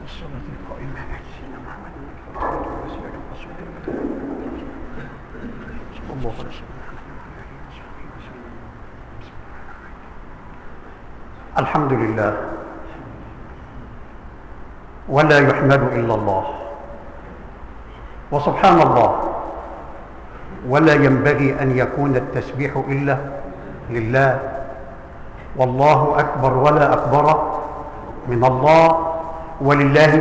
الصلاة القائمة على سيدنا محمد صلى الله عليه وسلم الحمد لله ولا يحمد إلا الله وسبحان الله ولا ينبغي أن يكون التسبيح إلا لله والله أكبر ولا أكبر من الله ولله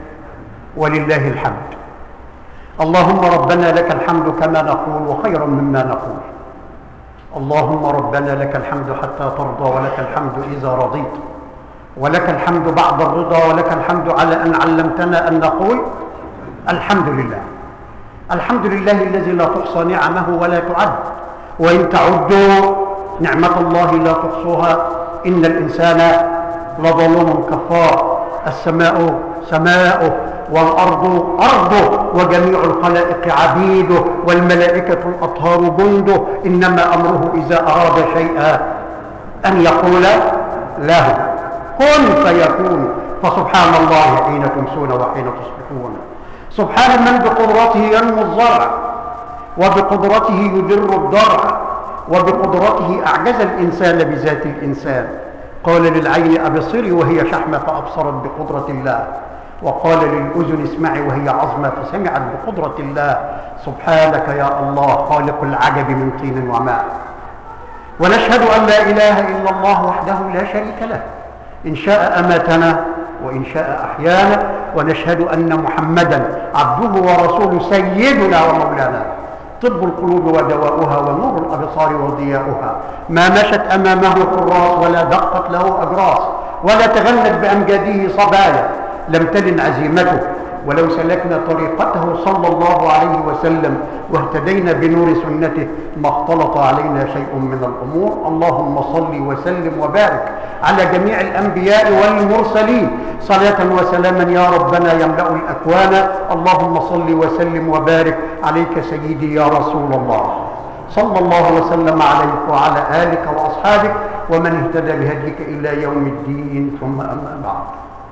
ولله الحمد اللهم ربنا لك الحمد كما نقول وخيرا مما نقول اللهم ربنا لك الحمد حتى ترضى ولك الحمد إذا رضيت ولك الحمد بعد الرضا ولك الحمد على أن علمتنا أن نقول الحمد لله الحمد لله الذي لا تحصى نعمه ولا تعد وإن تعدوا نعمة الله لا تحصوها إن الإنسان لظلوم كفار السماء سماؤه والأرض أرضه وجميع الخلائق عبيده والملائكة الأطهار جنده إنما أمره إذا أراد شيئا أن يقول له كن فيكون فسبحان الله حين تمسون وحين تصبحون سبحان من بقدرته ينمو الزرع وبقدرته يدر الضرع وبقدرته أعجز الإنسان بذات الإنسان قال للعين أبصري وهي شحمة فأبصرت بقدرة الله وقال للأذن اسمعي وهي عظمة فسمعت بقدرة الله سبحانك يا الله خالق العجب من طين وماء ونشهد أن لا إله إلا الله وحده لا شريك له إن شاء أماتنا وإن شاء أحيانا ونشهد أن محمدا عبده ورسوله سيدنا ومولانا طب القلوب ودواؤها ونور الأبصار وضياؤها ما مشت أمامه حراس ولا دقت له أجراس ولا تغنت بأمجاده صبايا لم تلن عزيمته ولو سلكنا طريقته صلى الله عليه وسلم واهتدينا بنور سنته ما اختلط علينا شيء من الأمور اللهم صل وسلم وبارك على جميع الأنبياء والمرسلين صلاة وسلاما يا ربنا يملأ الأكوان اللهم صل وسلم وبارك عليك سيدي يا رسول الله صلى الله وسلم عليك وعلى آلك وأصحابك ومن اهتدى بهديك إلى يوم الدين ثم أما بعد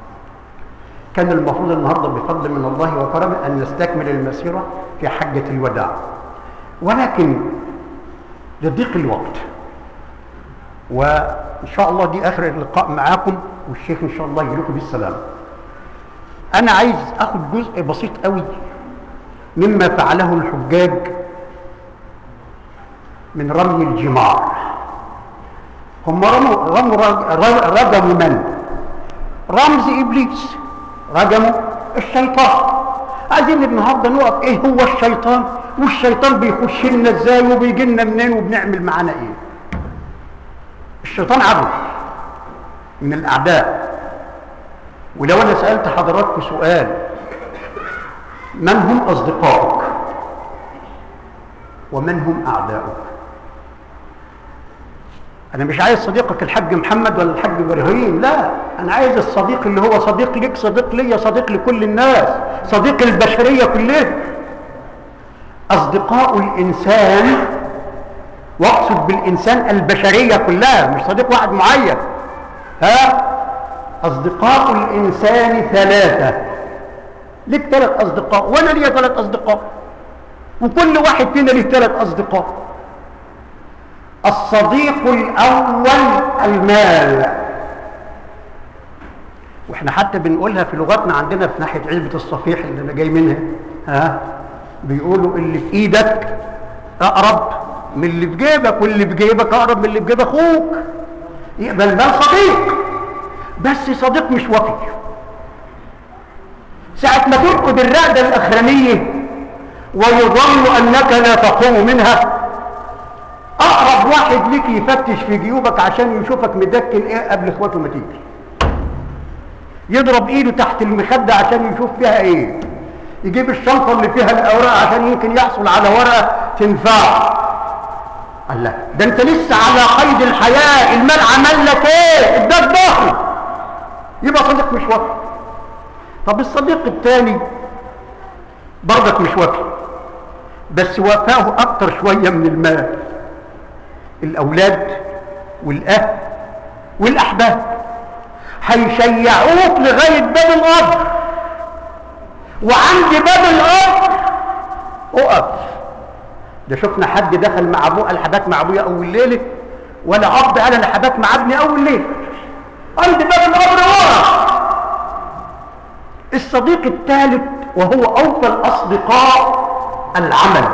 كان المفروض النهارده بفضل من الله وكرمه ان نستكمل المسيره في حجه الوداع ولكن لضيق الوقت وان شاء الله دي اخر اللقاء معاكم والشيخ ان شاء الله يجيلكم بالسلامه انا عايز اخد جزء بسيط قوي مما فعله الحجاج من رمي الجمار هم رموا رموا رجموا من رمز ابليس رجموا الشيطان عايزين النهارده نقف ايه هو الشيطان والشيطان بيخش لنا ازاي وبيجي لنا منين وبنعمل معانا ايه الشيطان عدو من الاعداء ولو انا سالت حضراتكم سؤال من هم اصدقائك ومن هم اعداؤك انا مش عايز صديقك الحاج محمد ولا الحاج ابراهيم لا انا عايز الصديق اللي هو صديق ليك صديق ليا صديق لكل الناس صديق البشريه كلها اصدقاء الانسان واقصد بالانسان البشريه كلها مش صديق واحد معين ها اصدقاء الانسان ثلاثه ليك ثلاث اصدقاء وانا ليا ثلاث اصدقاء وكل واحد فينا ليه ثلاث اصدقاء الصديق الأول المال واحنا حتى بنقولها في لغتنا عندنا في ناحية علبة الصفيح اللي أنا جاي منها ها بيقولوا اللي في إيدك أقرب من اللي في جيبك واللي في جيبك أقرب من اللي في جيب أخوك يبقى المال صديق بس صديق مش وفي ساعة ما ترقد الرقدة الأخرانية ويظن أنك لا تقوم منها اقرب واحد ليك يفتش في جيوبك عشان يشوفك مدكن ايه قبل اخواته ما تيجي يضرب ايده تحت المخده عشان يشوف فيها ايه يجيب الشنطه اللي فيها الاوراق عشان يمكن يحصل على ورقه تنفعه الله ده انت لسه على قيد الحياه المال عمل لك ايه اداك ظهر يبقى صديق مش وفي طب الصديق الثاني برضك مش وفي بس وفاه اكتر شويه من المال الأولاد والأهل والأحباب هيشيعوك لغاية باب القبر وعند باب الأب أقف ده شفنا حد دخل مع أبوه قال حبات مع أبويا أول ليلة ولا أب قال أنا حبات مع ابني أول ليلة عند باب الأمر أقف الصديق الثالث وهو أوفى الأصدقاء العمل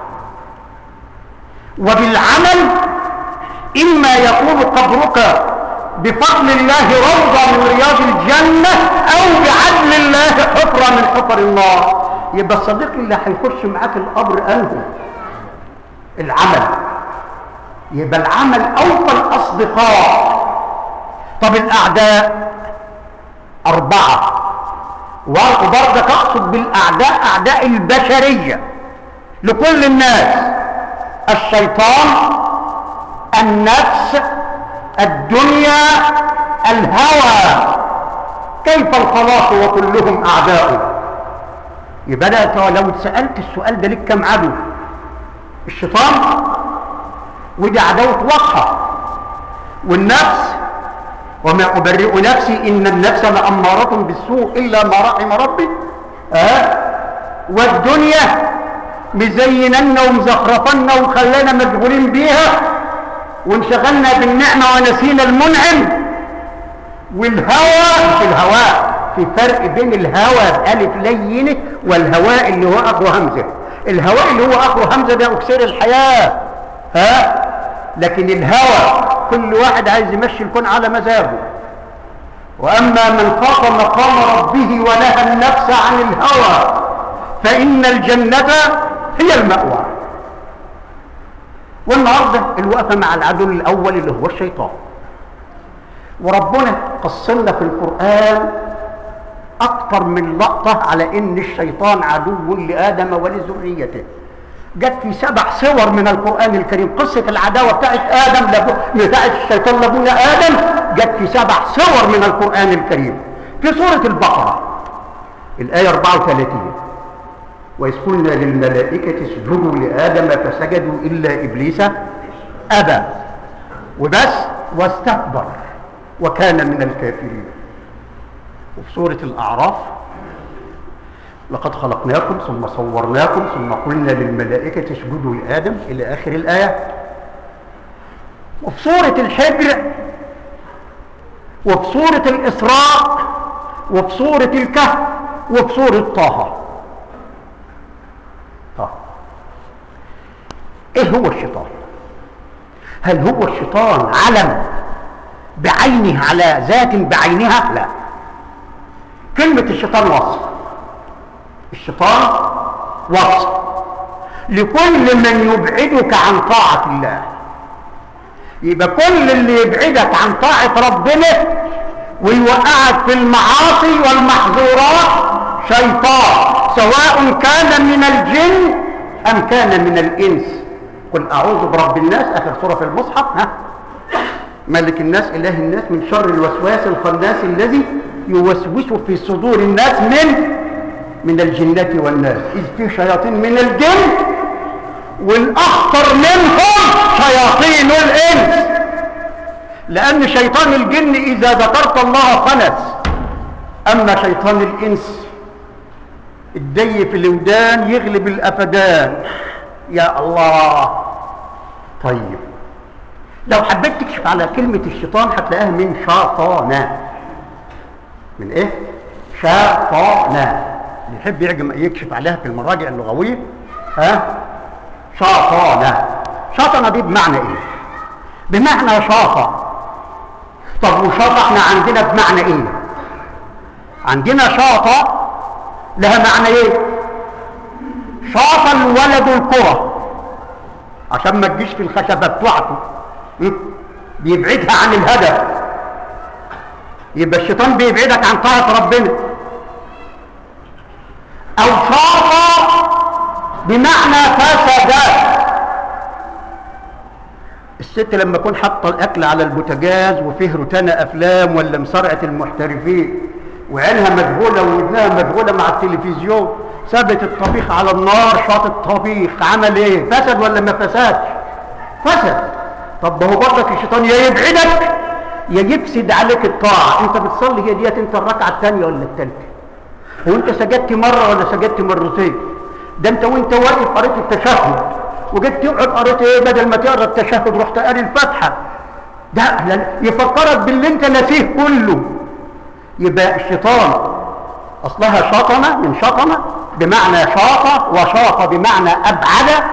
وبالعمل إما يكون قبرك بفضل الله روضة من رياض الجنة أو بعدل الله حفرة من حفر النار يبقى الصديق اللي هيخش معاك القبر أنه العمل يبقى العمل أوفى الأصدقاء طب الأعداء أربعة وبرضك أقصد بالأعداء أعداء البشرية لكل الناس الشيطان النفس الدنيا الهوى كيف الخلاص وكلهم أعداء يبقى لو سألت السؤال ده لك كم عدو الشيطان ودي عداوة واضحة والنفس وما أبرئ نفسي إن النفس لأمارة بالسوء إلا ما رحم ربي أه؟ والدنيا مزيننا ومزخرفنا وخلانا مشغولين بيها وانشغلنا بالنعمة ونسينا المنعم والهوى في الهواء في فرق بين الهوى بألف لينة والهواء اللي هو أخو همزة الهواء اللي هو أخو همزة ده أكسير الحياة ها لكن الهوى كل واحد عايز يمشي الكون على مزاجه وأما من خاف مقام ربه ونهى النفس عن الهوى فإن الجنة هي المأوى والنهارده الوقفة مع العدو الأول اللي هو الشيطان وربنا قصلنا في القرآن أكثر من لقطة على إن الشيطان عدو لآدم ولذريته جت في سبع صور من القرآن الكريم قصة العداوة بتاعت آدم لبو... بتاعت الشيطان لابونا آدم جت في سبع صور من القرآن الكريم في سورة البقرة الآية 34 وإذ قلنا للملائكة اسجدوا لآدم فسجدوا إلا إبليس أبى وبس واستكبر وكان من الكافرين وفي سورة الأعراف لقد خلقناكم ثم صورناكم ثم قلنا للملائكة اسجدوا لآدم إلى آخر الآية وفي سورة الحجر وفي سورة الإسراء وفي سورة الكهف وفي سورة طه طه ايه هو الشيطان هل هو الشيطان علم بعينه على ذات بعينها لا كلمة الشيطان وصف الشيطان وصف لكل من يبعدك عن طاعة الله يبقى كل اللي يبعدك عن طاعة ربنا ويوقعك في المعاصي والمحظورات شيطان سواء كان من الجن أم كان من الإنس قل أعوذ برب الناس آخر سورة في المصحف ها ملك الناس إله الناس من شر الوسواس الخناس الذي يوسوس في صدور الناس من من الجنة والناس إذ في شياطين من الجن والأخطر منهم شياطين الإنس لأن شيطان الجن إذا ذكرت الله خنس أما شيطان الإنس الدي في الودان يغلب الأفدان يا الله طيب لو حبيت تكشف على كلمة الشيطان هتلاقيها من شاطانة من ايه شاطانة اللي يحب يعجم يكشف عليها في المراجع اللغوية ها شاطانة شاطنة دي بمعنى ايه بمعنى شاطة طب وشاطة احنا عندنا بمعنى ايه عندنا شاطة لها معنى ايه شاط الولد الكرة عشان ما تجيش في الخشبة بتاعته بيبعدها عن الهدف يبقى الشيطان بيبعدك عن طاعة ربنا او شاط بمعنى فسد الست لما تكون حاطه الاكل على البوتاجاز وفيه روتانا افلام ولا مسرعه المحترفين وعينها مشغوله وودنها مشغوله مع التلفزيون سابت الطبيخ على النار شاط الطبيخ عمل ايه فسد ولا ما فسدش فسد طب ما هو برضك الشيطان يا يبعدك يا يفسد عليك الطاعه انت بتصلي هي ديت انت الركعه الثانيه ولا الثالثه هو انت سجدت مرة ولا سجدت مرتين ده انت وانت واقف قريت التشهد وجيت تقعد قريت ايه بدل ما تقرا التشهد رحت قاري الفاتحه ده يفكرك باللي انت ناسيه كله يبقى الشيطان اصلها شطنه من شطنه بمعنى شاط وشاط بمعنى ابعد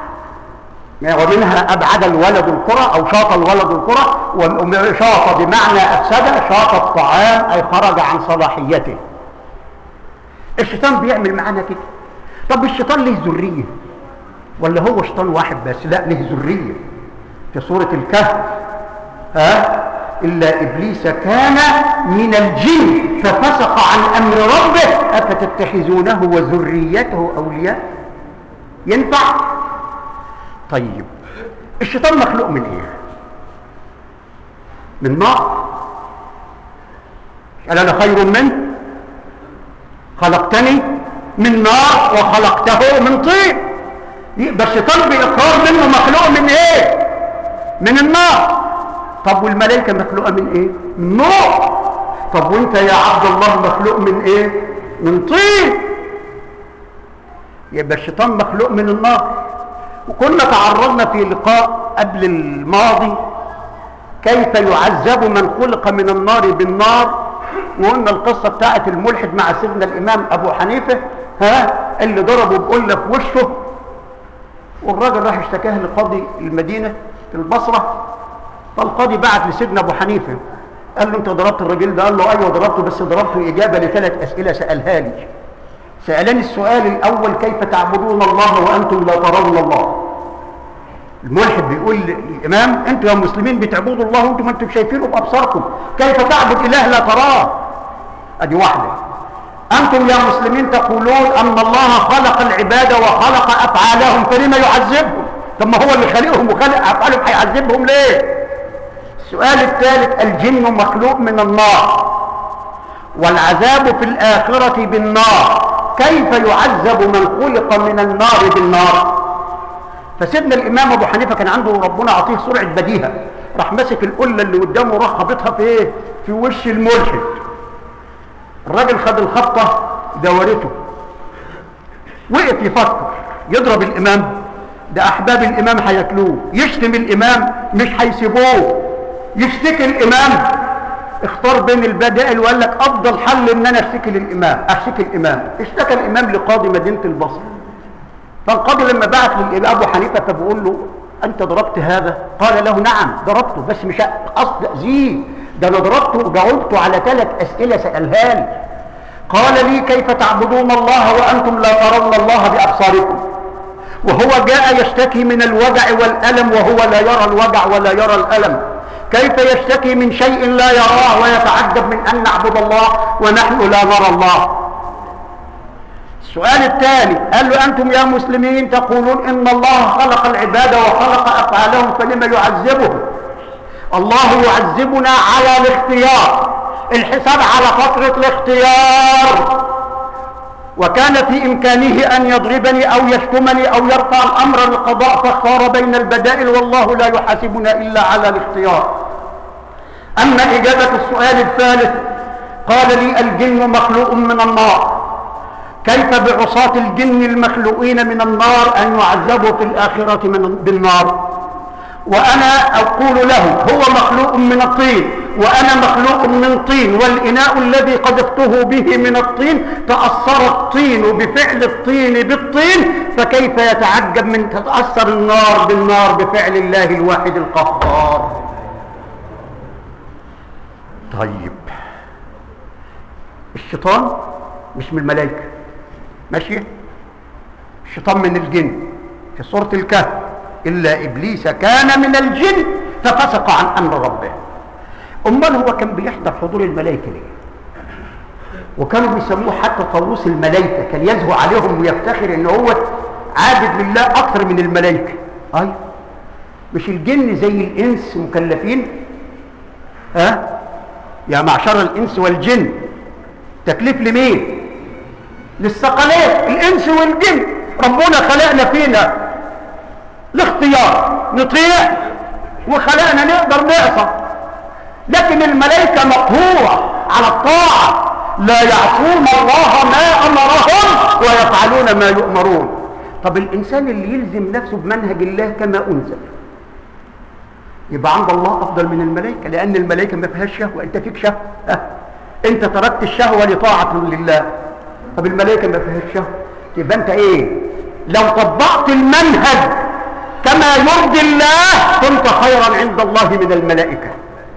ومنها ابعد الولد الكره او شاط الولد الكره وشاط بمعنى افسد شاط الطعام اي خرج عن صلاحيته الشيطان بيعمل معانا كده طب الشيطان له ذريه ولا هو شيطان واحد بس لا له ذريه في سوره الكهف ها الا ابليس كان من الجن ففسق عن امر ربه افتتخذونه وذريته اولياء ينفع طيب الشيطان مخلوق من ايه من نار قال انا خير منه خلقتني من نار وخلقته من طين يبقى الشيطان باقرار منه مخلوق من ايه من النار طب والملائكه مخلوقه من ايه من نور طب وانت يا عبد الله مخلوق من ايه من طين يبقى الشيطان مخلوق من النار وكنا تعرضنا في لقاء قبل الماضي كيف يعذب من خلق من النار بالنار وقلنا القصة بتاعت الملحد مع سيدنا الإمام أبو حنيفة ها اللي ضربه بقلة في وشه والراجل راح اشتكاه لقاضي المدينة في البصرة فالقاضي بعت لسيدنا أبو حنيفة قال له أنت ضربت الراجل ده قال له أيوه ضربته بس ضربته إجابة لثلاث أسئلة سألها لي سألني السؤال الأول كيف تعبدون الله وأنتم لا ترون الله الملحد بيقول للإمام أنتم يا مسلمين بتعبدوا الله وأنتم ما أنتم شايفينه بأبصاركم كيف تعبد إله لا تراه أدي واحدة أنتم يا مسلمين تقولون أن الله خلق العباد وخلق أفعالهم فلما يعذبهم طب ما هو اللي خلقهم وخلق أفعالهم هيعذبهم ليه السؤال الثالث الجن مخلوق من النار والعذاب في الآخرة بالنار كيف يعذب من خلق من النار بالنار فسيدنا الامام ابو حنيفه كان عنده ربنا عطيه سرعه بديهه راح ماسك القله اللي قدامه وراح خابطها في ايه في وش الملحد الراجل خد الخبطه دورته وقف يفكر يضرب الامام ده احباب الامام هياكلوه يشتم الامام مش هيسيبوه يشتكي الامام اختار بين البدائل وقال لك افضل حل ان انا اشتكي للامام اشتكي الامام اشتكى الامام لقاضي مدينه البصره فالقاضي لما بعت لابو حنيفه فبقول له انت ضربت هذا قال له نعم ضربته بس مش قصد اذيه ده انا ضربته وجاوبته على ثلاث اسئله سالها لي قال لي كيف تعبدون الله وانتم لا ترون الله بابصاركم وهو جاء يشتكي من الوجع والالم وهو لا يرى الوجع ولا يرى الالم كيف يشتكي من شيء لا يراه ويتعجب من ان نعبد الله ونحن لا نرى الله السؤال الثاني قال له أنتم يا مسلمين تقولون إن الله خلق العباد وخلق أفعالهم فلما يعذبهم الله يعذبنا على الاختيار الحساب على فترة الاختيار وكان في إمكانه أن يضربني أو يشتمني أو يرفع الأمر للقضاء فاختار بين البدائل والله لا يحاسبنا إلا على الاختيار أما إجابة السؤال الثالث قال لي الجن مخلوق من النار كيف بعصاة الجن المخلوقين من النار أن يعذبوا في الآخرة من بالنار وأنا أقول له هو مخلوق من الطين وأنا مخلوق من طين والإناء الذي قذفته به من الطين تأثر الطين بفعل الطين بالطين فكيف يتعجب من تتأثر النار بالنار بفعل الله الواحد القهار طيب الشيطان مش من الملائكه ماشي الشيطان من الجن في سورة الكهف إلا إبليس كان من الجن ففسق عن أمر ربه أمال هو كان بيحضر حضور الملائكة ليه وكانوا بيسموه حتى طاووس الملائكة كان يزهو عليهم ويفتخر ان هو عابد لله أكثر من الملائكة أي مش الجن زي الإنس مكلفين ها أه؟ يا معشر الإنس والجن تكليف لمين للثقلين الانس والجن ربنا خلقنا فينا الاختيار نطيع وخلقنا نقدر نعصى لكن الملائكه مقهوره على الطاعه لا يعصون الله ما امرهم ويفعلون ما يؤمرون طب الانسان اللي يلزم نفسه بمنهج الله كما انزل يبقى عند الله افضل من الملائكه لان الملائكه ما فيهاش شهوه انت فيك شهوه أه. انت تركت الشهوه لطاعه لله طب الملائكه ما فيهاش شهوه يبقى انت ايه لو طبقت المنهج كما يرضي الله كنت خيرا عند الله من الملائكه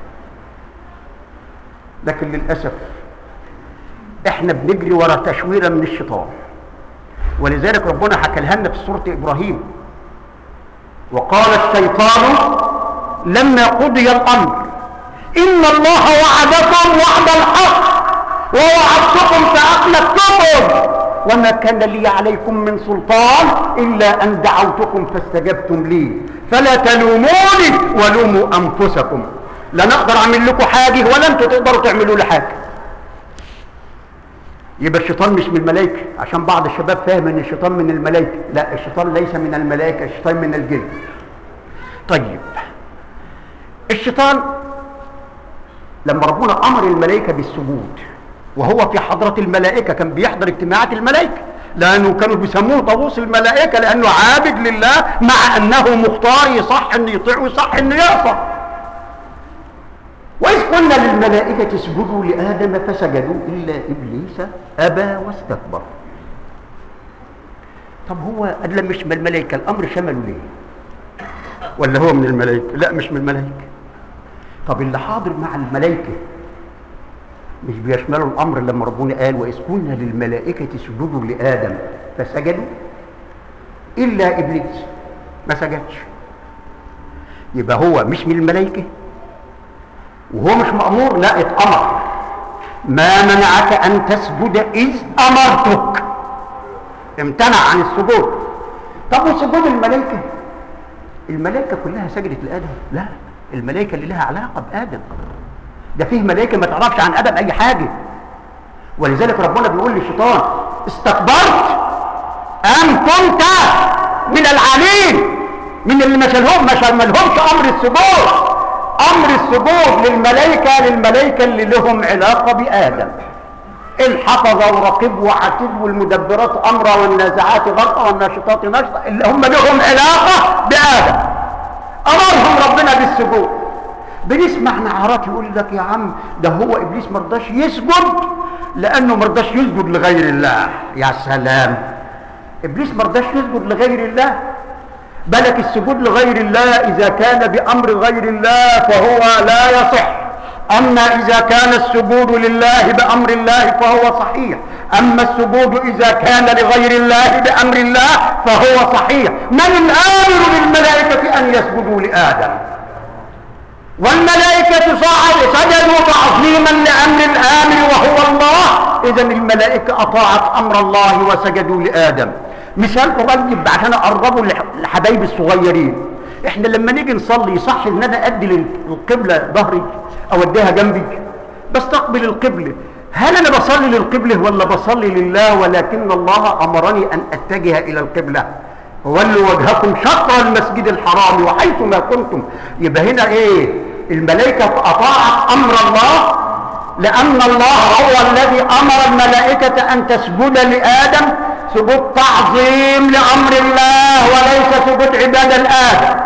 لكن للاسف احنا بنجري ورا تشويره من الشيطان ولذلك ربنا حكى لنا في سوره ابراهيم وقال الشيطان لما قضي الامر ان الله وعدكم وعد الحق ووعدتكم فاخلفتكم وما كان لي عليكم من سلطان الا ان دعوتكم فاستجبتم لي فلا تلوموني ولوموا انفسكم لا نقدر اعمل لكم حاجه ولا انتوا تقدروا تعملوا لي حاجه يبقى الشيطان مش من الملائكه عشان بعض الشباب فاهم ان الشيطان من الملائكه لا الشيطان ليس من الملائكه الشيطان من الجن طيب الشيطان لما ربنا امر الملائكه بالسجود وهو في حضره الملائكه كان بيحضر اجتماعات الملائكه لانه كانوا بيسموه طاووس الملائكه لانه عابد لله مع انه مختار يصح انه يطيع ويصح انه يعصى وإذ قلنا للملائكة اسجدوا لآدم فسجدوا إلا إبليس أبى واستكبر طب هو قال مش من الملائكة الأمر شمله ليه ولا هو من الملائكة لا مش من الملائكة طب اللي حاضر مع الملائكة مش بيشملوا الأمر لما ربنا قال وإذ قلنا للملائكة اسجدوا لآدم فسجدوا إلا إبليس ما سجدش يبقى هو مش من الملائكة وهو مش مأمور لا اتأمر ما منعك أن تسجد إذ أمرتك امتنع عن السجود طب وسجود الملائكة الملائكة كلها سجدت لآدم لا الملائكة اللي لها علاقة بآدم ده فيه ملائكة ما تعرفش عن آدم أي حاجة ولذلك ربنا بيقول للشيطان استكبرت أم كنت من العالين من اللي ما شالهم ما شملهمش أمر السجود امر السجود للملائكه للملائكه اللي لهم علاقه بادم الحفظه ورقيب وعتيد والمدبرات امرا والنازعات غرقا والناشطات نشطا اللي هم لهم علاقه بادم امرهم ربنا بالسجود بنسمع نعرات يقول لك يا عم ده هو ابليس ما رضاش يسجد لانه ما رضاش يسجد لغير الله يا سلام ابليس ما رضاش يسجد لغير الله بلك السجود لغير الله إذا كان بأمر غير الله فهو لا يصح أما إذا كان السجود لله بأمر الله فهو صحيح أما السجود إذا كان لغير الله بأمر الله فهو صحيح من الآمر للملائكة أن يسجدوا لآدم والملائكة سجدوا تعظيما لأمر الآمر وهو الله إذا الملائكة أطاعت أمر الله وسجدوا لآدم مثال قريب عشان اقربه لحبايبي الصغيرين احنا لما نيجي نصلي صح ان انا ادي للقبله ظهري او اديها جنبي بستقبل القبله هل انا بصلي للقبله ولا بصلي لله ولكن الله امرني ان اتجه الى القبله ولوا وجهكم شطر المسجد الحرام وحيث ما كنتم يبقى هنا ايه الملائكه اطاعت امر الله لان الله هو الذي امر الملائكه ان تسجد لادم سجود تعظيم لأمر الله وليس سجود عبادة لآدم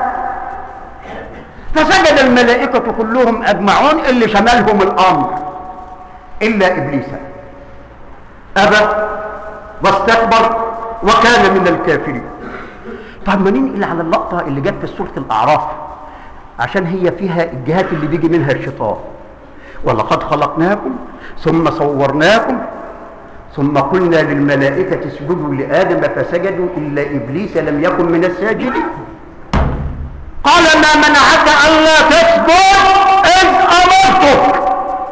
فسجد الملائكة كلهم أجمعون اللي شملهم الأمر إلا إبليس أبى واستكبر وكان من الكافرين طب ما ننقل على اللقطة اللي جت في سورة الأعراف عشان هي فيها الجهات اللي بيجي منها الشيطان ولقد خلقناكم ثم صورناكم ثم قلنا للملائكة اسجدوا لآدم فسجدوا إلا إبليس لم يكن من الساجدين قال ما منعك ألا تسجد إذ أمرتك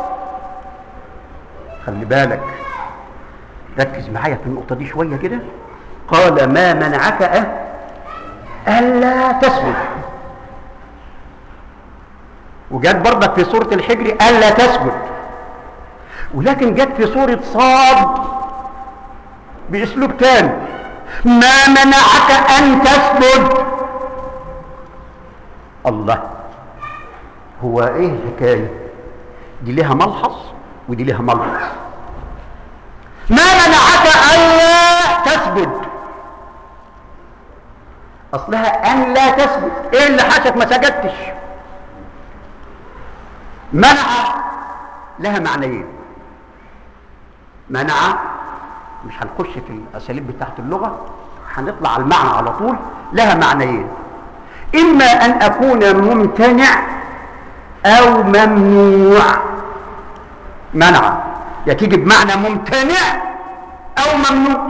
خلي بالك ركز معايا في النقطة دي شوية كده قال ما منعك أه ألا تسجد وجت برضك في سورة الحجر ألا تسجد ولكن جت في سورة صاد باسلوب تاني ما منعك ان تسجد الله هو ايه الحكايه دي ليها ملحظ ودي ليها ملحظ ما منعك ألا تسجد أصلها أن لا تسجد إيه اللي حاشك ما سجدتش منع لها معنيين منع مش هنخش في الأساليب بتاعت اللغة هنطلع على المعنى على طول لها معنيين إما أن أكون ممتنع أو ممنوع منع يا تيجي بمعنى ممتنع أو ممنوع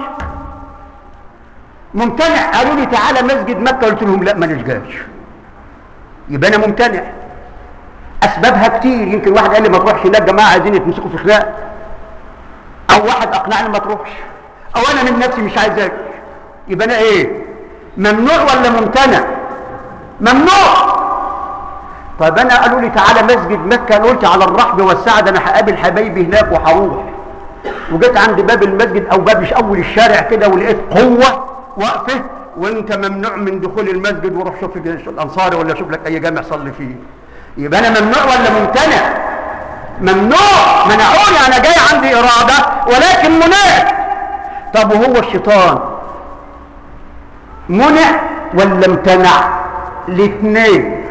ممتنع قالوا لي تعالى مسجد مكة قلت لهم لا ما نشجعش يبقى أنا ممتنع أسبابها كتير يمكن واحد قال لي ما تروحش هناك جماعة عايزين يتمسكوا في خناق أو واحد أقنعني ما تروحش أو أنا من نفسي مش عايز أجي يبقى أنا إيه ممنوع ولا ممتنع ممنوع طيب انا قالوا لي تعالى مسجد مكه انا قلت على الرحب والسعد انا هقابل حبايبي هناك وهروح وجيت عند باب المسجد او باب اول الشارع كده ولقيت قوه واقفه وانت ممنوع من دخول المسجد وروح شوف الانصاري ولا شوف لك اي جامع صلي فيه يبقى انا ممنوع ولا ممتنع ممنوع منعوني انا جاي عندي اراده ولكن منعت طب وهو الشيطان منع ولا امتنع الاثنين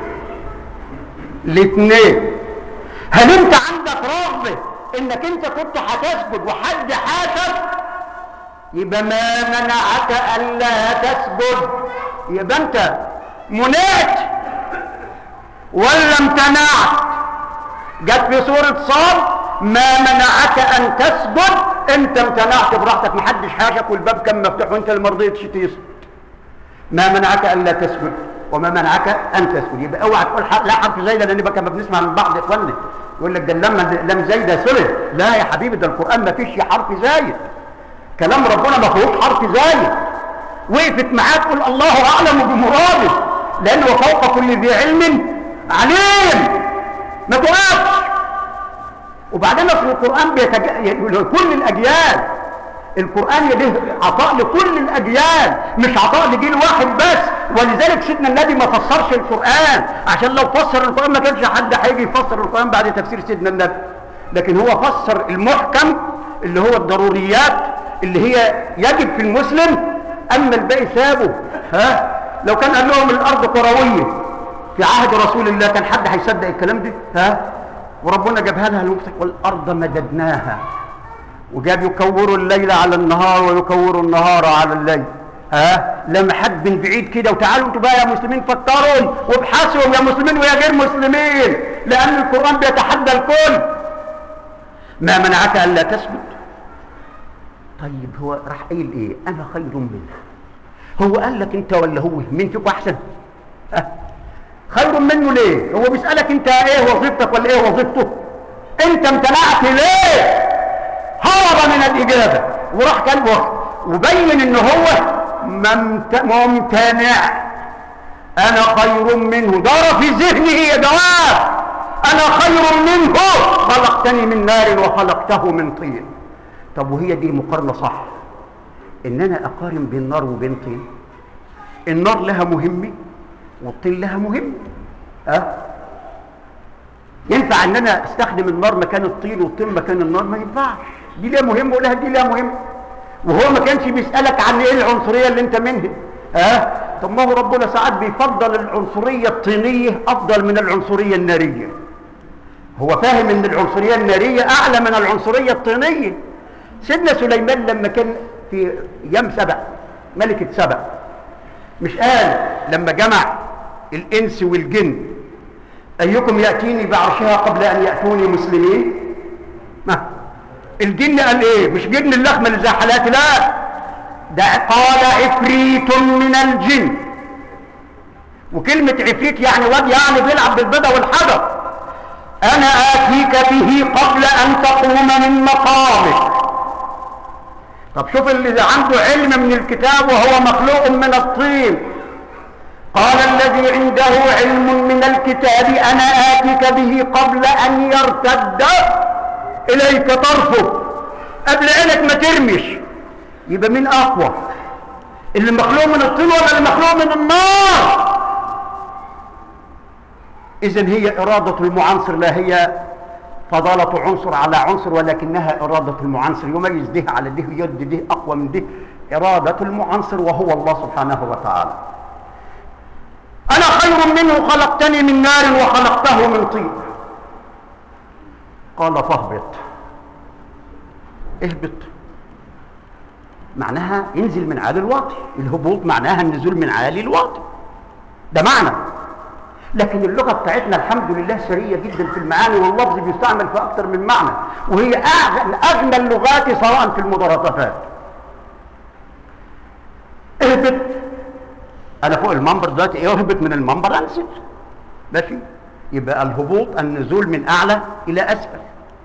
الاثنين هل انت عندك رغبة انك انت كنت هتسجد وحد حاسب يبقى ما منعك الا تسجد يبقى انت منعت ولا امتنعت جت في سورة صاد ما منعك ان تسجد انت امتنعت براحتك محدش حاجك والباب كان مفتوح وانت اللي مرضيتش تسجد ما منعك الا تسجد وما منعك ان تسجد يبقى اوعى تقول لا حرف زايده لان بقى ما بنسمع من بعض اخواننا يقول لك ده لما لم زايده سلم لا يا حبيبي ده القران ما فيش حرف زايد كلام ربنا ما فيهوش حرف زايد وقفت معاه تقول الله اعلم بمراده لانه فوق كل ذي علم عليم ما توقفش وبعدين اصل القران بيتج... كل الاجيال القرآن له عطاء لكل الأجيال مش عطاء لجيل واحد بس ولذلك سيدنا النبي ما فسرش القرآن عشان لو فسر القرآن ما كانش حد هيجي يفسر القرآن بعد تفسير سيدنا النبي لكن هو فسر المحكم اللي هو الضروريات اللي هي يجب في المسلم أما الباقي سابه ها لو كان قال لهم الأرض كروية في عهد رسول الله كان حد هيصدق الكلام ده ها وربنا جابها لها والأرض مددناها وجاب يكوروا الليل على النهار ويكوروا النهار على الليل ها لما حد من بعيد كده وتعالوا انتوا بقى يا مسلمين فكروا وابحثوا يا مسلمين ويا غير مسلمين لان القران بيتحدى الكل ما منعك الا تسجد طيب هو راح قايل ايه انا خير منه هو قال لك انت ولا هو مين فيكم احسن ها خير منه ليه هو بيسالك انت ايه وظيفتك ولا ايه وظيفته انت امتنعت ليه هرب من الإجابة وراح كان وبين ان هو ممتنع انا خير منه دار في ذهنه جواب انا خير منه خلقتني من نار وخلقته من طين طب وهي دي مقارنة صح ان انا اقارن بين النار وبين طين النار لها مهمة والطين لها مهمة أه؟ ينفع ان انا استخدم النار مكان الطين والطين مكان النار ما ينفعش دي ليها مهم ولا دي ليها مهم وهو ما كانش بيسألك عن ايه العنصرية اللي انت منها ها طب ما هو ربنا ساعات بيفضل العنصرية الطينية افضل من العنصرية النارية هو فاهم ان العنصرية النارية اعلى من العنصرية الطينية سيدنا سليمان لما كان في يم سبع ملكة سبع مش قال لما جمع الانس والجن ايكم يأتيني بعرشها قبل ان يأتوني مسلمين ما الجن قال ايه مش جن اللخمة اللي زي حالاتي لا ده قال عفريت من الجن وكلمة عفريت يعني واد يعني بيلعب بالبيضة والحجر انا اتيك به قبل ان تقوم من مقامك طب شوف اللي عنده علم من الكتاب وهو مخلوق من الطين قال الذي عنده علم من الكتاب انا اتيك به قبل ان يرتد اليك طرفه قبل عينك ما ترمش يبقى مين اقوى اللي مخلوق من الطين ولا اللي مخلوق من النار اذا هي اراده المعنصر لا هي فضالة عنصر على عنصر ولكنها إرادة المعنصر يميز ده على ده يد ده أقوى من ده إرادة المعنصر وهو الله سبحانه وتعالى أنا خير منه خلقتني من نار وخلقته من طين قال فاهبط اهبط معناها ينزل من عالي الواطي الهبوط معناها النزول من عالي الواطي ده معنى لكن اللغة بتاعتنا الحمد لله سرية جدا في المعاني واللفظ بيستعمل في أكثر من معنى وهي أغنى اللغات سواء في المترادفات اهبط أنا فوق المنبر دلوقتي إيه اهبط من المنبر أنزل ماشي يبقى الهبوط النزول من أعلى إلى أسفل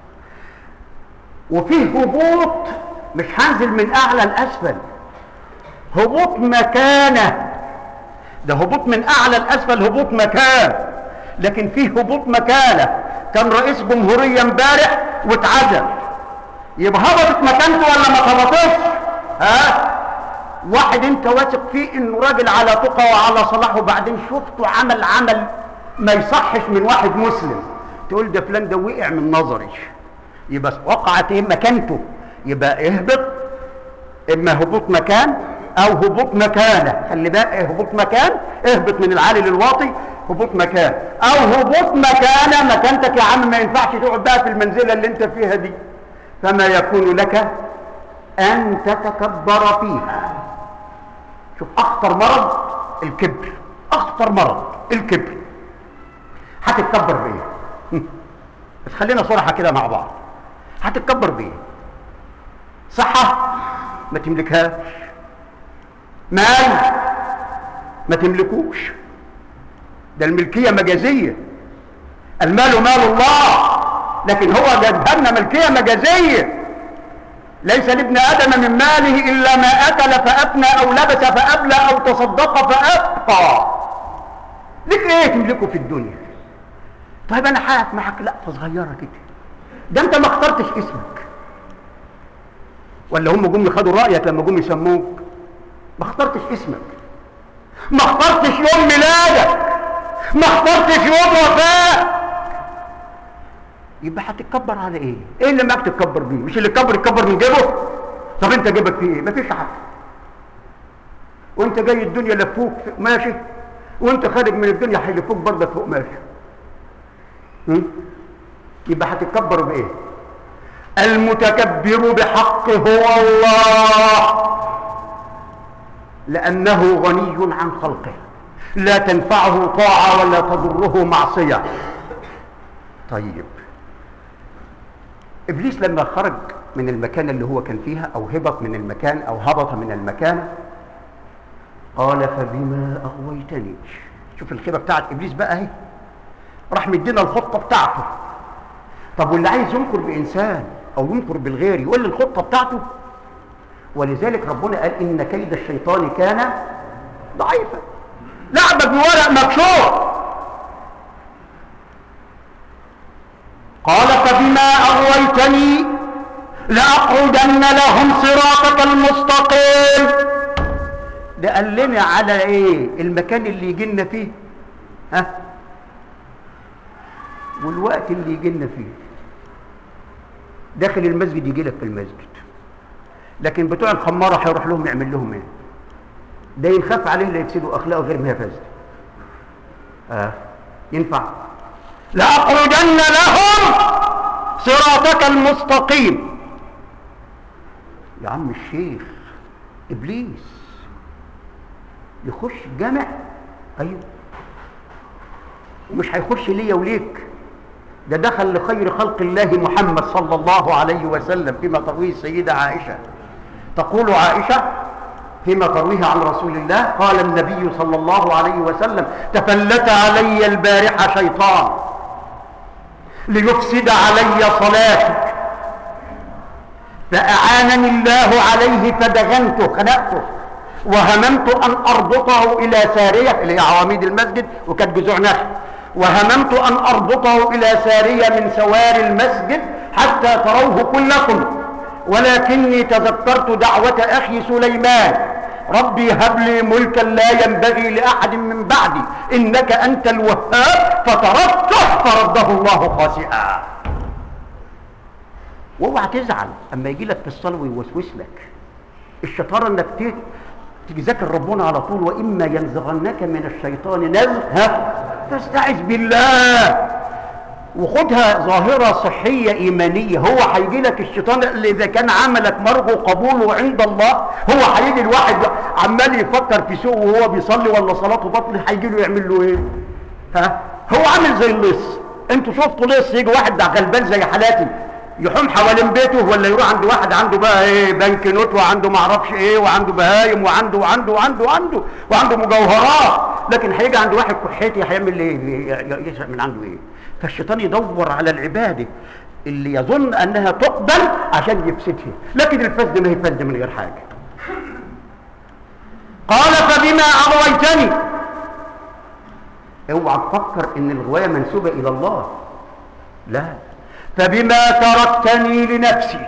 وفيه هبوط مش هنزل من أعلى لأسفل هبوط مكانه ده هبوط من اعلى لاسفل هبوط مكان لكن فيه هبوط مكانه كان رئيس جمهوريه امبارح واتعزل يبقى هبطت مكانته ولا ما هبطتش ها واحد انت واثق فيه انه راجل على تقى وعلى صلاح وبعدين شفته عمل عمل ما يصحش من واحد مسلم تقول ده فلان ده وقع من نظري يبقى وقعت ايه مكانته يبقى اهبط اما هبوط مكان او هبوط مكانه خلي بالك هبوط مكان اهبط من العالي للواطي هبوط مكان او هبوط مكانه مكانتك يا عم ما ينفعش تقعد بقى في المنزله اللي انت فيها دي فما يكون لك ان تتكبر فيها شوف اخطر مرض الكبر اخطر مرض الكبر هتتكبر بايه بس خلينا صراحه كده مع بعض هتتكبر بايه صحه ما تملكهاش مال ما تملكوش ده الملكيه مجازيه المال مال الله لكن هو جابها ملكيه مجازيه ليس لابن ادم من ماله الا ما اكل فافنى او لبس فابلى او تصدق فابقى لك ايه تملكه في الدنيا طيب انا هقف معاك لقطه صغيره كده ده انت ما اخترتش اسمك ولا هم جم خدوا رايك لما جم يسموك ما اخترتش اسمك ما اخترتش يوم ميلادك ما اخترتش يوم وفاة يبقى هتتكبر على ايه ايه اللي معاك تتكبر بيه مش اللي كبر يتكبر من جيبه طب انت جيبك فيه ايه مفيش حاجه وانت جاي الدنيا لفوك ماشي وانت خارج من الدنيا هيلفوك برضه فوق ماشي م? يبقى هتتكبر بايه المتكبر بحق هو الله لأنه غني عن خلقه لا تنفعه طاعة ولا تضره معصية طيب إبليس لما خرج من المكان اللي هو كان فيها أو هبط من المكان أو هبط من المكان قال فبما أغويتني شوف الخيبة بتاعت إبليس بقى اهي راح مدينا الخطة بتاعته طب واللي عايز ينكر بإنسان أو ينكر بالغير يقول لي الخطة بتاعته ولذلك ربنا قال إن كيد الشيطان كان ضعيفا لعبك بورق مكشوف قال فبما أغويتني لأقعدن لهم صراطك المستقيم ده قال لنا على ايه المكان اللي يجي لنا فيه ها والوقت اللي يجي لنا فيه داخل المسجد يجي لك في المسجد لكن بتوع الخماره هيروح لهم يعمل لهم ايه ده ينخاف عليه لا يفسدوا اخلاقه غير ما هي فاسده اه ينفع لاقعدن لهم صراطك المستقيم يا عم الشيخ ابليس يخش الجامع ايوه ومش هيخش ليا وليك ده دخل لخير خلق الله محمد صلى الله عليه وسلم فيما ترويه السيدة عائشة تقول عائشة فيما ترويه عن رسول الله قال النبي صلى الله عليه وسلم تفلت علي البارحة شيطان ليفسد علي صلاتي فأعانني الله عليه فدغنته خنقته وهممت أن أربطه إلى سارية اللي هي عواميد المسجد وكانت جذوع نخل وهممت أن أربطه إلى سارية من سوار المسجد حتى تروه كلكم ولكني تذكرت دعوة أخي سليمان ربي هب لي ملكا لا ينبغي لأحد من بعدي إنك أنت الوهاب فتركته فرده الله خاسئا واوعى تزعل اما يجي لك في الصلاه ويوسوس لك الشطاره انك ت- تيجي ذاكر ربنا على طول واما ينزغنك من الشيطان نزغ ها فاستعذ بالله وخدها ظاهرة صحية إيمانية هو هيجي لك الشيطان اللي إذا كان عملك مرجو قبوله عند الله هو هيجي الواحد عمال يفكر في سوء وهو بيصلي ولا صلاته بطل هيجي له يعمل له إيه؟ ها؟ هو عامل زي اللص أنتوا شفتوا لص يجي واحد ده غلبان زي حالاتي يحوم حوالين بيته ولا يروح عند واحد عنده بقى ايه بنك نوت وعنده معرفش ايه وعنده بهايم وعنده وعنده وعنده وعنده وعنده مجوهرات لكن هيجي عند واحد كحيتي هيعمل ايه ي- ي- يسرق من عنده ايه فالشيطان يدور على العباده اللي يظن انها تقبل عشان يفسدها لكن الفسد ما يفسد من غير حاجه قال فبما اغويتني اوعى تفكر ان الغوايه منسوبه الى الله لا فبما تركتني لنفسي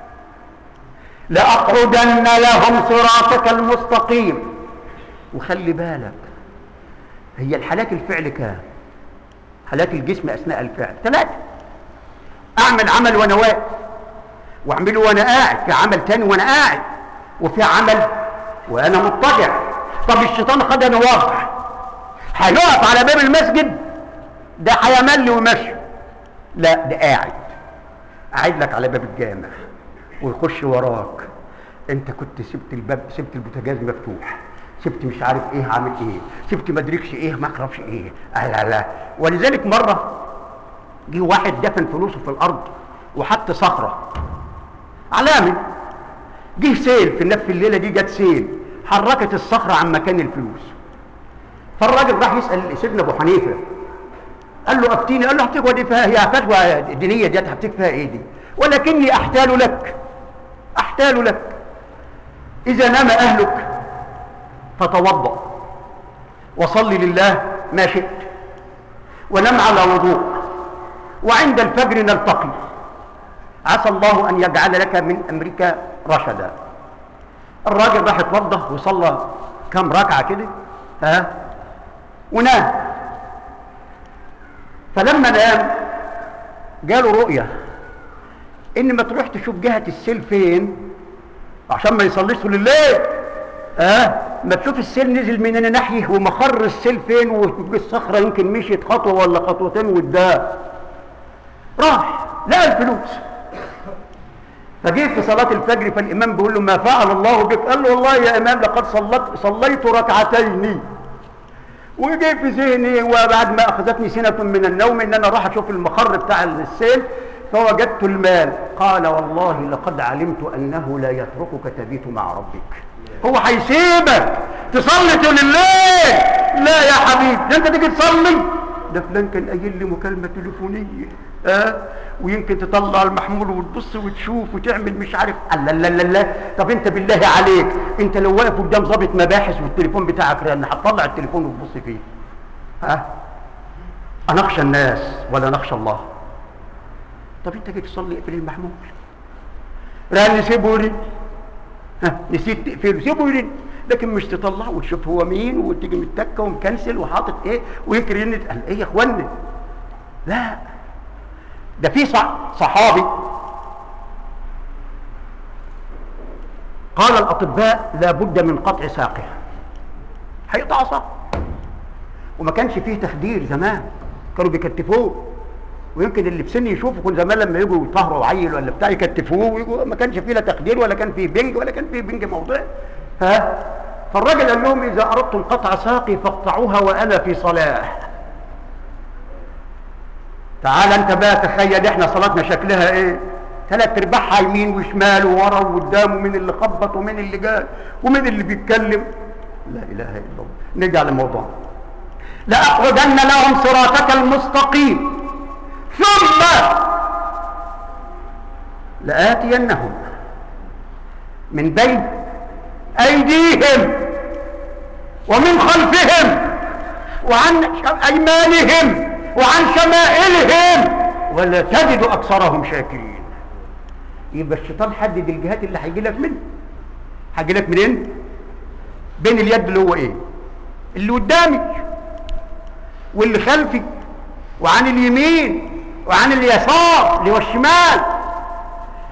لأقعدن لهم صراطك المستقيم وخلي بالك هي الحالات الفعل كام حالات الجسم أثناء الفعل ثلاثة أعمل عمل وأنا واقف وأعمله وأنا قاعد في عمل تاني وأنا قاعد وفي عمل وأنا مضطجع طب الشيطان خد أنا واقع هيقف على باب المسجد ده هيمل ويمشي لا ده قاعد قاعد لك على باب الجامع ويخش وراك انت كنت سبت الباب سبت البوتاجاز مفتوح سبت مش عارف ايه عامل ايه سبت ما ادركش ايه ما اعرفش ايه آه لا لا ولذلك مره جه واحد دفن فلوسه في الارض وحط صخره علامه جه سيل في نفس الليله دي جت سيل حركت الصخره عن مكان الفلوس فالراجل راح يسال سيدنا ابو حنيفه قال له افتيني قال له هفتك ودي فيها هي فتوى دينيه ديت هفتك فيها ايه دي ولكني احتال لك احتال لك اذا نام اهلك فتوضا وصل لله ما شئت ونم على وضوء وعند الفجر نلتقي عسى الله ان يجعل لك من امرك رشدا الراجل راح اتوضا وصلى كم ركعه كده ها ونام فلما نام جاله رؤية ان ما تروح تشوف جهة السيل فين عشان ما يصليش طول الليل اه ما تشوف السيل نزل من انا ناحيه ومخر السيل فين والصخرة يمكن مشيت خطوة ولا خطوتين واداه راح لقى الفلوس فجه في صلاة الفجر فالإمام بيقول له ما فعل الله بك قال له والله يا إمام لقد صلت صليت ركعتين وجه في ذهني وبعد ما اخذتني سنه من النوم ان انا راح اشوف المخر بتاع السيل فوجدت المال قال والله لقد علمت انه لا يتركك تبيت مع ربك هو هيسيبك تصلي طول الليل لا يا حبيبي ده انت تيجي تصلي ده فلان كان قايل لي مكالمه تليفونيه اه ويمكن تطلع المحمول وتبص وتشوف وتعمل مش عارف لا لا لا لا طب انت بالله عليك انت لو واقف قدام ضابط مباحث والتليفون بتاعك رن هتطلع التليفون وتبص فيه ها انخشى الناس ولا نخشى الله طب انت جيت تصلي اقفل المحمول رن سيبه يرن ها نسيت تقفله سيبه يرن لكن مش تطلع وتشوف هو مين وتيجي متكه ومكنسل وحاطط ايه ويمكن يرن قال ايه يا اخوانا لا ده في صحابي قال الاطباء لابد من قطع ساقه هيقطع ساقه وما كانش فيه تخدير زمان كانوا بيكتفوه ويمكن اللي في سني يشوفوا كل زمان لما يجوا يطهروا عيل ولا بتاع يكتفوه ويجوا ما كانش فيه لا تخدير ولا كان فيه بنج ولا كان فيه بنج موضوع ها فالراجل قال لهم اذا اردتم قطع ساقي فاقطعوها وانا في صلاه تعال انت بقى تخيل احنا صلاتنا شكلها ايه ثلاث ارباعها يمين وشمال وورا وقدام ومين اللي خبط ومين اللي جاي ومين اللي بيتكلم لا اله الا الله نرجع للموضوع لاقعدن لهم صراطك المستقيم ثم لاتينهم من بين ايديهم ومن خلفهم وعن ايمانهم وعن شمائلهم ولا تجد اكثرهم شاكرين يبقى الشيطان حدد الجهات اللي هيجي لك منها هيجي لك منين بين اليد اللي هو ايه اللي قدامي واللي خلفي وعن اليمين وعن اليسار اللي هو الشمال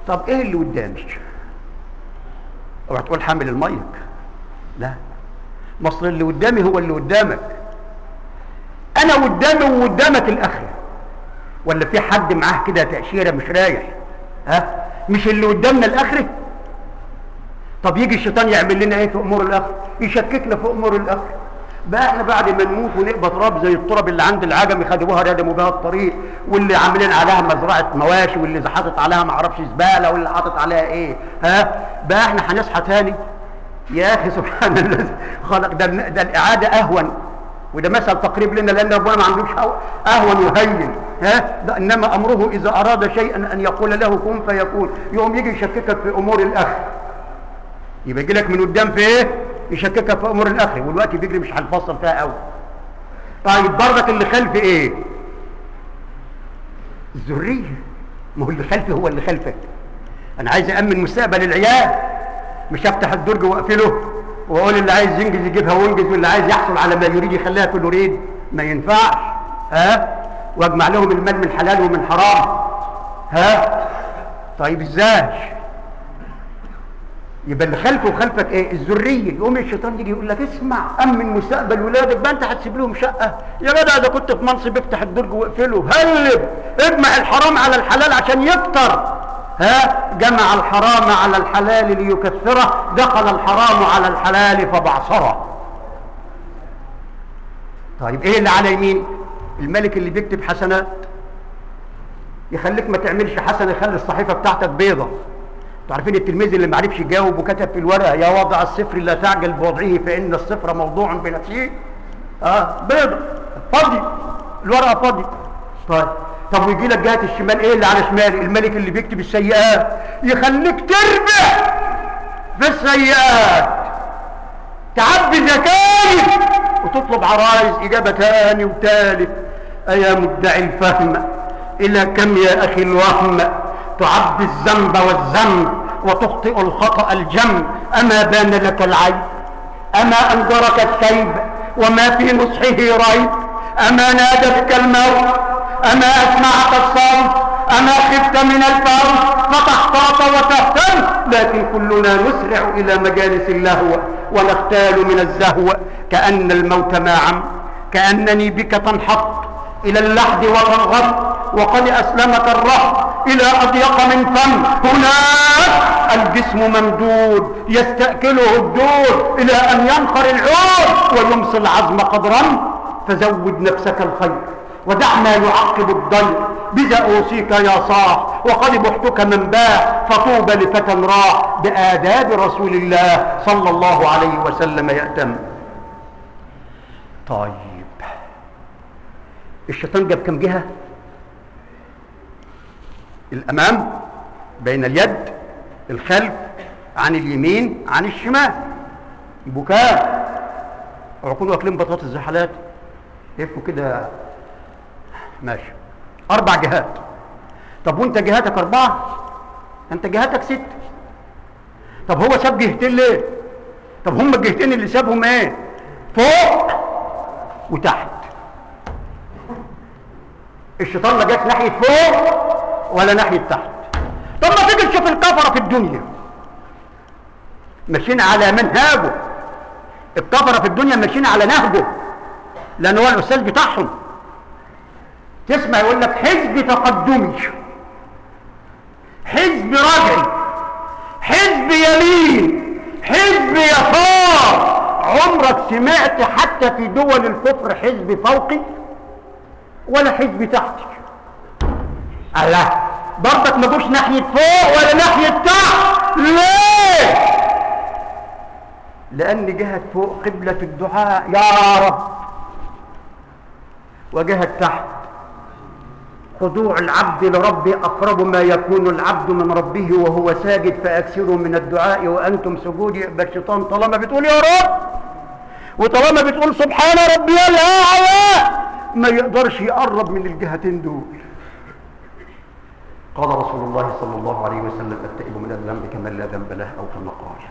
طب ايه اللي قدامي اوعى تقول حامل المايك لا مصر اللي قدامي هو اللي قدامك انا قدامي وقدامك الاخره ولا في حد معاه كده تاشيره مش رايح ها مش اللي قدامنا الاخره طب يجي الشيطان يعمل لنا ايه في امور الاخره يشككنا في امور الاخره بقى احنا بعد ما نموت ونبقى تراب زي التراب اللي عند العجم يخدموها ردموا بها الطريق واللي عاملين عليها مزرعه مواشي واللي حاطط عليها ما اعرفش زباله واللي حاطط عليها ايه ها بقى احنا هنصحى تاني يا اخي سبحان الله خلق ده ده الاعاده اهون وده مثل تقريب لنا لان ربنا ما عندوش اهون وهين ها ده انما امره اذا اراد شيئا ان يقول له كن فيكون يقوم يجي يشككك في امور الاخره يبقى يجي لك من قدام في ايه يشككك في امور الاخره والوقت بيجري مش هنفصل فيها قوي طيب برضك اللي خلف ايه الذريه ما هو اللي خلفي هو اللي خلفك انا عايز امن مستقبل العيال مش افتح الدرج واقفله واقول اللي عايز ينجز يجيبها وينجز واللي عايز يحصل على ما يريد يخليها كله يريد ما ينفعش ها واجمع لهم المال من حلال ومن حرام ها طيب ازاي يبقى اللي خلفه وخلفك ايه الذريه يقوم الشيطان يجي يقول لك اسمع امن مستقبل ولادك بقى انت هتسيب لهم شقه يا جدع اذا كنت في منصب افتح الدرج واقفله هلب اجمع الحرام على الحلال عشان يكتر ها جمع الحرام على الحلال ليكثره دخل الحرام على الحلال فبعصره طيب ايه اللي على يمين الملك اللي بيكتب حسنات يخليك ما تعملش حسنه يخلي الصحيفه بتاعتك بيضه عارفين التلميذ اللي ما عرفش يجاوب وكتب في الورقه يا وضع الصفر لا تعجل بوضعه فان الصفر موضوع بنفسه اه بيضه فاضي الورقه فاضي طيب طب ويجي لك جهه الشمال ايه اللي على شمال الملك اللي بيكتب السيئات يخليك تربح في السيئات تعبي زكاية وتطلب عرايس اجابه ثاني وثالث ايا مدعي الفهم الى كم يا اخي الوهم تعبي الذنب والذنب وتخطئ الخطأ الجم أما بان لك العيب أما أنذرك السيب وما في نصحه ريب أما نادتك الموت أما أسمعك الصوت أما خفت من الفوت فتحتاط وتهتم لكن كلنا نسرع إلى مجالس اللهو ونختال من الزهو كأن الموت ما عم كأنني بك تنحط إلى اللحد وتنغط وقد أسلمك الرهط إلى أضيق من فم هناك الجسم ممدود يستأكله الدور إلى أن ينخر العود ويمسي العظم قدرا فزود نفسك الخير ودع ما يعقب الضيق بذا أوصيك يا صاح وقد بحتك من باع فطوبى لفتى راح بآداب رسول الله صلى الله عليه وسلم يأتم طيب الشيطان جاب كم جهة الأمام بين اليد الخلف عن اليمين عن الشمال بكاء عقول واكلين بطاطس زي حالاتي لفوا كده ماشي أربع جهات طب وأنت جهاتك أربعة أنت جهاتك ست طب هو ساب جهتين ليه طب هم الجهتين اللي سابهم ايه فوق وتحت الشيطان ما جاش ناحيه فوق ولا ناحيه تحت طب ما تيجي تشوف الكفره في الدنيا ماشيين على منهاجه الكفره في الدنيا ماشيين على نهجه لان هو الاستاذ بتاعهم تسمع يقول لك حزب تقدمي حزب رجعي حزب يمين حزب يسار عمرك سمعت حتى في دول الكفر حزب فوقي ولا حزب تحتي الله برضك ما جوش ناحيه فوق ولا ناحيه تحت ليه لان جهه فوق قبله الدعاء يا رب وجهه تحت خضوع العبد لربه أقرب ما يكون العبد من ربه وهو ساجد فأكثروا من الدعاء وأنتم سجود يبقى الشيطان طالما بتقول يا رب وطالما بتقول سبحان ربي الأعلى ما يقدرش يقرب من الجهتين دول قال رسول الله صلى الله عليه وسلم التائب من الذنب كمن لا ذنب له أو كما قال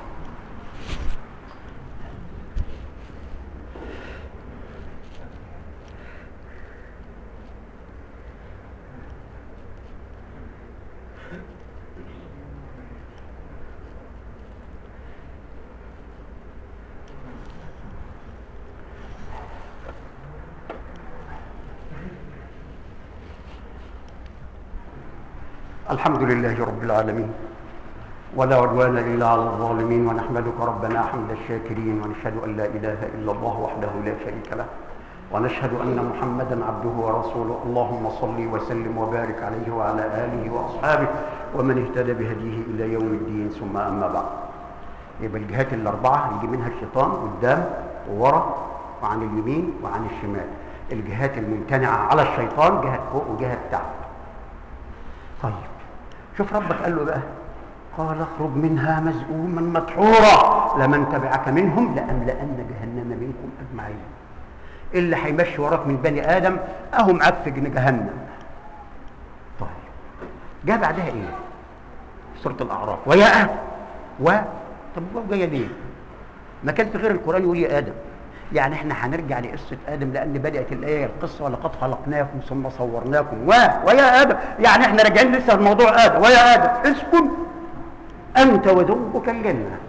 الحمد لله رب العالمين ولا عدوان إلا على الظالمين ونحمدك ربنا حمد الشاكرين ونشهد أن لا إله إلا الله وحده لا شريك له ونشهد أن محمدا عبده ورسوله اللهم صل وسلم وبارك عليه وعلى آله وأصحابه ومن اهتدى بهديه إلى يوم الدين ثم أما بعد يبقى الجهات الأربعة يجي منها الشيطان قدام وورا وعن اليمين وعن الشمال الجهات الممتنعة على الشيطان جهة فوق وجهة تحت طيب شوف ربك قال له بقى قال اخرج منها مزؤوما مدحورا لمن تبعك منهم لأملأن جهنم منكم أجمعين اللي هيمشي وراك من بني آدم أهو معاك في جهنم طيب جاء بعدها إيه سورة الأعراف ويا آدم و طب هو جاية ليه ما كان في غير القرآن يقول يا آدم يعني احنا هنرجع لقصة آدم لأن بدأت الآية القصة ولقد خلقناكم ثم صورناكم و ويا آدم يعني احنا راجعين لسه الموضوع آدم ويا آدم اسكن أنت وزوجك الجنة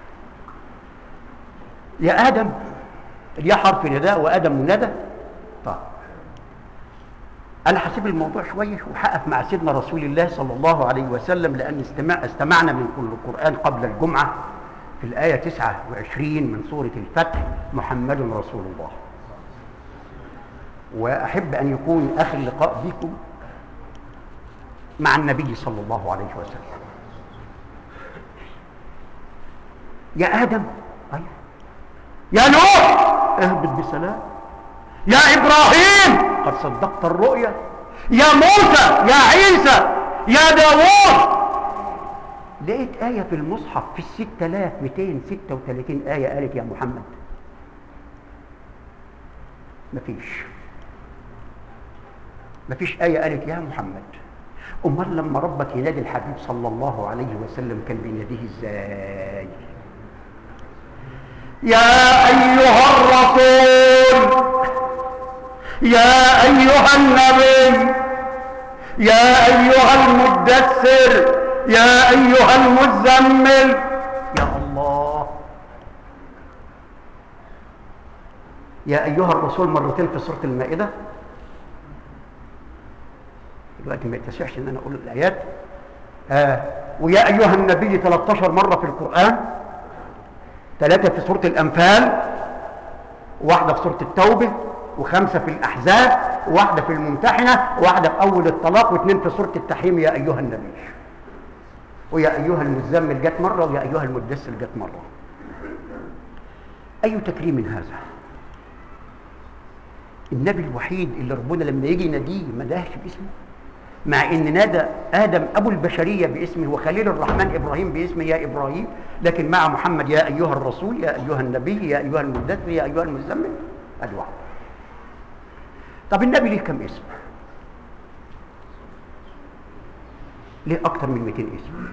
يا آدم اليا حرف نداء وآدم منادى طيب أنا هسيب الموضوع شوية وهقف مع سيدنا رسول الله صلى الله عليه وسلم لأن استمع استمعنا من كل القرآن قبل الجمعة في الآية 29 من سورة الفتح محمد رسول الله وأحب أن يكون آخر لقاء بكم مع النبي صلى الله عليه وسلم يا آدم أيوة يا نوح اهبط بسلام يا إبراهيم قد صدقت الرؤيا يا موسى يا عيسى يا داوود لقيت آية في المصحف في الستة آلاف مئتين ستة وثلاثين آية قالت يا محمد مفيش مفيش آية قالت يا محمد أمال لما ربك ينادي الحبيب صلى الله عليه وسلم كان بيناديه ازاي يا أيها الرسول يا أيها النبي يا أيها المدثر يا أيها المزمل يا الله يا أيها الرسول مرتين في سورة المائدة دلوقتي ما يتسعش ان انا اقول الايات آه. ويا ايها النبي 13 مره في القران ثلاثه في سوره الانفال واحده في سوره التوبه وخمسه في الاحزاب وواحده في الممتحنه وواحده في اول الطلاق واثنين في سوره التحريم يا ايها النبي ويا ايها المزمل جت مره ويا ايها المدثر جت مره اي تكريم هذا النبي الوحيد اللي ربنا لما يجي يناديه ما داهش باسمه مع ان نادى ادم ابو البشريه باسمه وخليل الرحمن ابراهيم باسمه يا ابراهيم لكن مع محمد يا ايها الرسول يا ايها النبي يا ايها المدثر يا ايها المزمل ادي واحد طب النبي ليه كم اسم ليه اكتر من 200 اسم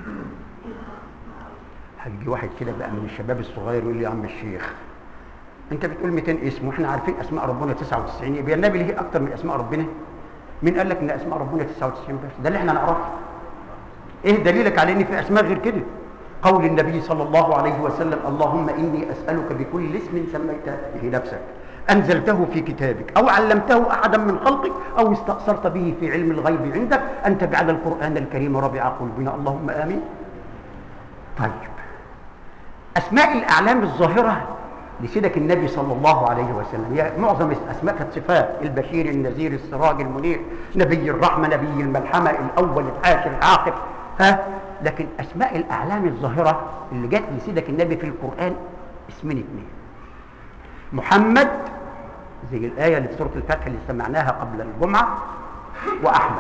هيجي واحد كده بقى من الشباب الصغير يقول لي يا عم الشيخ انت بتقول 200 اسم واحنا عارفين اسماء ربنا 99 يبقى النبي ليه اكتر من اسماء ربنا مين قال لك ان اسماء ربنا 99 بس ده اللي احنا نعرفه ايه دليلك على ان في اسماء غير كده قول النبي صلى الله عليه وسلم اللهم اني اسالك بكل اسم سميت به نفسك انزلته في كتابك او علمته احدا من خلقك او استاثرت به في علم الغيب عندك ان تجعل القران الكريم ربيع قلوبنا اللهم امين طيب اسماء الاعلام الظاهره لسيدك النبي صلى الله عليه وسلم هي معظم الاسماء كانت صفات البشير النذير السراج المنير نبي الرحمه نبي الملحمه الاول الحاشر العاقب ها لكن اسماء الاعلام الظاهره اللي جت لسيدك النبي في القران اسمين اثنين محمد زي الايه اللي في سوره الفتح اللي سمعناها قبل الجمعه واحمد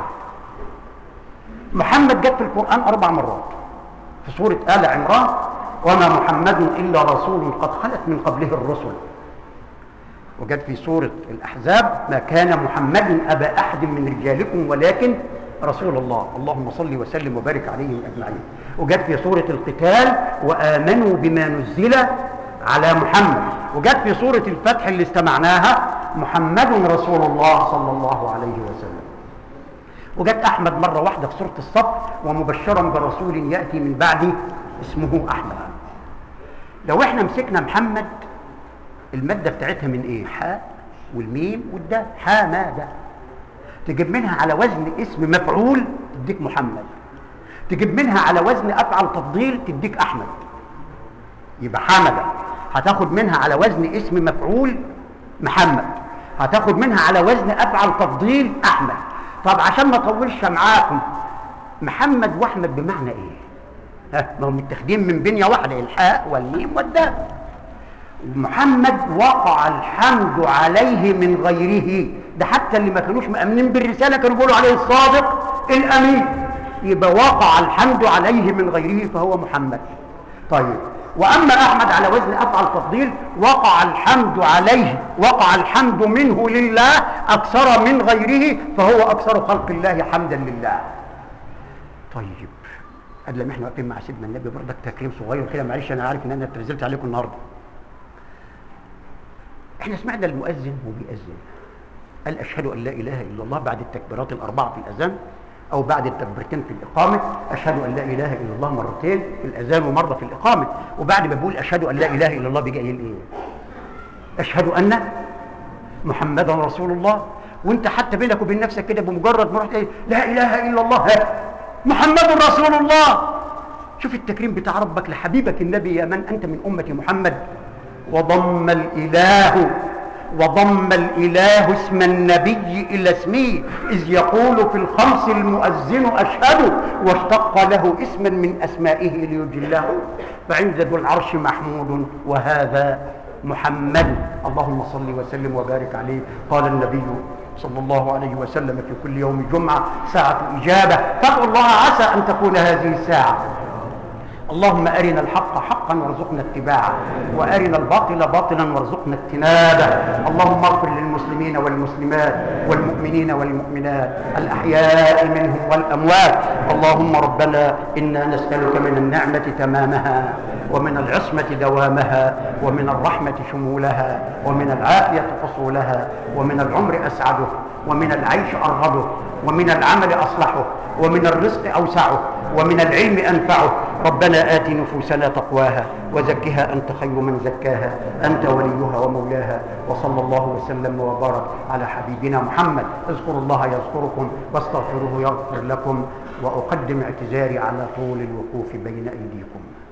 محمد جت في القران اربع مرات في سوره ال عمران وما محمد إلا رسول قد خلت من قبله الرسل وجد في سورة الأحزاب ما كان محمد أبا أحد من رجالكم ولكن رسول الله اللهم صل وسلم وبارك عليهم أجمعين وجد في سورة القتال وآمنوا بما نزل على محمد وجد في سورة الفتح اللي استمعناها محمد رسول الله صلى الله عليه وسلم وجد أحمد مرة واحدة في سورة الصف ومبشرا برسول يأتي من بعدي اسمه أحمد لو احنا مسكنا محمد المادة بتاعتها من ايه حاء والميم والدال حمادة تجيب منها على وزن اسم مفعول تديك محمد تجيب منها على وزن افعل تفضيل تديك احمد يبقى حمد هتاخد منها على وزن اسم مفعول محمد هتاخد منها على وزن افعل تفضيل احمد طب عشان ما اطولش معاكم محمد واحمد بمعنى ايه ها ما هم متاخدين من بنيه واحده الحاء والميم والدال محمد وقع الحمد عليه من غيره ده حتى اللي ما كانوش مأمنين بالرسالة كانوا بيقولوا عليه الصادق الأمين يبقى وقع الحمد عليه من غيره فهو محمد طيب وأما أحمد على وزن أفعل تفضيل وقع الحمد عليه وقع الحمد منه لله أكثر من غيره فهو أكثر خلق الله حمدا لله طيب قبل ما احنا واقفين مع سيدنا النبي برضك تكريم صغير كده معلش انا عارف ان انا اتنزلت عليكم النهارده احنا سمعنا المؤذن وهو بيأذن قال اشهد ان لا اله الا الله بعد التكبيرات الاربعه في الاذان او بعد التكبيرتين في الاقامه اشهد ان لا اله الا الله مرتين في الاذان ومره في الاقامه وبعد ما بقول اشهد ان لا اله الا الله بيجي قايل ايه اشهد ان محمدا رسول الله وانت حتى بينك وبين نفسك كده بمجرد ما رحت ايه لا اله الا الله محمد رسول الله شوف التكريم بتاع ربك لحبيبك النبي يا من انت من امه محمد وضم الاله وضم الاله اسم النبي الى اسمه اذ يقول في الخمس المؤذن اشهد واشتق له اسما من اسمائه ليجله فعند ذو العرش محمود وهذا محمد اللهم صل وسلم وبارك عليه قال النبي صلى الله عليه وسلم في كل يوم جمعه ساعه اجابه فادعوا الله عسى ان تكون هذه الساعه اللهم أرنا الحق حقا وارزقنا اتباعه وأرنا الباطل باطلا وارزقنا اجتنابه اللهم اغفر للمسلمين والمسلمات والمؤمنين والمؤمنات الأحياء منهم والأموات اللهم ربنا إنا نسألك من النعمة تمامها ومن العصمة دوامها ومن الرحمة شمولها ومن العافية فصولها ومن العمر أسعده ومن العيش أرغبه ومن العمل أصلحه ومن الرزق أوسعه ومن العلم أنفعه ربنا آت نفوسنا تقواها وزكها أنت خير من زكاها أنت وليها ومولاها وصلى الله وسلم وبارك على حبيبنا محمد اذكروا الله يذكركم واستغفروه يغفر لكم وأقدم اعتذاري على طول الوقوف بين أيديكم